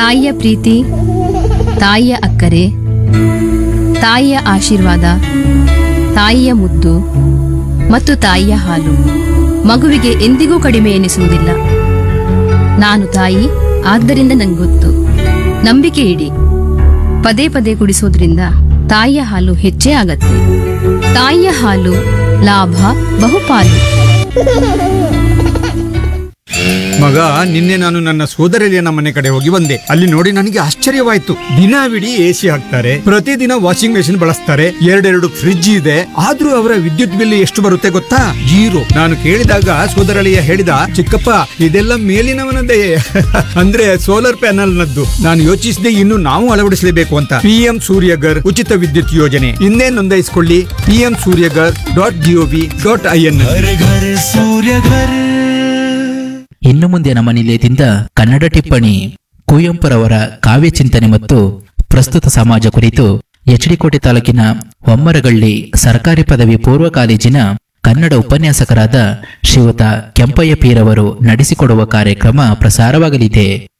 ತಾಯಿಯ ಪ್ರೀತಿ ತಾಯಿಯ ಅಕ್ಕರೆ ತಾಯಿಯ ಆಶೀರ್ವಾದ ತಾಯಿಯ ಮುದ್ದು ಮತ್ತು ತಾಯಿಯ ಹಾಲು ಮಗುವಿಗೆ ಎಂದಿಗೂ ಕಡಿಮೆ ಎನಿಸುವುದಿಲ್ಲ ನಾನು ತಾಯಿ ಆದ್ದರಿಂದ ನಂಗೊತ್ತು ನಂಬಿಕೆ ಇಡಿ ಪದೇ ಪದೇ ಕುಡಿಸೋದ್ರಿಂದ ತಾಯಿಯ ಹಾಲು ಹೆಚ್ಚೇ ಆಗತ್ತೆ ತಾಯಿಯ ಹಾಲು ಲಾಭ ಬಹುಪಾಲು ಮಗ ನಿನ್ನೆ ನಾನು ನನ್ನ ಸೋದರಳಿಯನ ಮನೆ ಕಡೆ ಹೋಗಿ ಬಂದೆ ಅಲ್ಲಿ ನೋಡಿ ನನಗೆ ಆಶ್ಚರ್ಯವಾಯ್ತು ದಿನವಿಡೀ ಎಸಿ ಹಾಕ್ತಾರೆ ಪ್ರತಿದಿನ ವಾಷಿಂಗ್ ಮೆಷಿನ್ ಬಳಸ್ತಾರೆ ಎರಡೆರಡು ಫ್ರಿಡ್ಜ್ ಇದೆ ಆದ್ರೂ ಅವರ ವಿದ್ಯುತ್ ಬಿಲ್ ಎಷ್ಟು ಬರುತ್ತೆ ಗೊತ್ತಾ ಜೀರೋ ನಾನು ಕೇಳಿದಾಗ ಸೋದರಳಿಯ ಹೇಳಿದ ಚಿಕ್ಕಪ್ಪ ಇದೆಲ್ಲ ಮೇಲಿನವನದೇ ಅಂದ್ರೆ ಸೋಲಾರ್ ಪ್ಯಾನಲ್ ನದ್ದು ನಾನು ಯೋಚಿಸಿದೆ ಇನ್ನು ನಾವು ಅಳವಡಿಸಲೇಬೇಕು ಅಂತ ಪಿಎಂ ಸೂರ್ಯಗರ್ ಉಚಿತ ವಿದ್ಯುತ್ ಯೋಜನೆ ಇನ್ನೇ ನೋಂದಾಯಿಸಿಕೊಳ್ಳಿ PM Suryaghar dot GOV dot I N घर घर सूर्य घर ಇನ್ನು ಮುಂದೆ ನಮ್ಮ ನಿಲಯದಿಂದ ಕನ್ನಡ ಟಿಪ್ಪಣಿ ಕುವೆಂಪುರವರ ಕಾವ್ಯ ಚಿಂತನೆ ಮತ್ತು ಪ್ರಸ್ತುತ ಸಮಾಜ ಕುರಿತು ಎಚ್ಡಿಕೋಟೆ ತಾಲೂಕಿನ ಹೊಮ್ಮರಗಳ್ಳಿ ಸರ್ಕಾರಿ ಪದವಿ ಪೂರ್ವ ಕಾಲೇಜಿನ ಕನ್ನಡ ಉಪನ್ಯಾಸಕರಾದ ಶ್ರೀಯುತ ಕೆಂಪಯ್ಯ ಪೀರವರು ನಡೆಸಿಕೊಡುವ ಕಾರ್ಯಕ್ರಮ ಪ್ರಸಾರವಾಗಲಿದೆ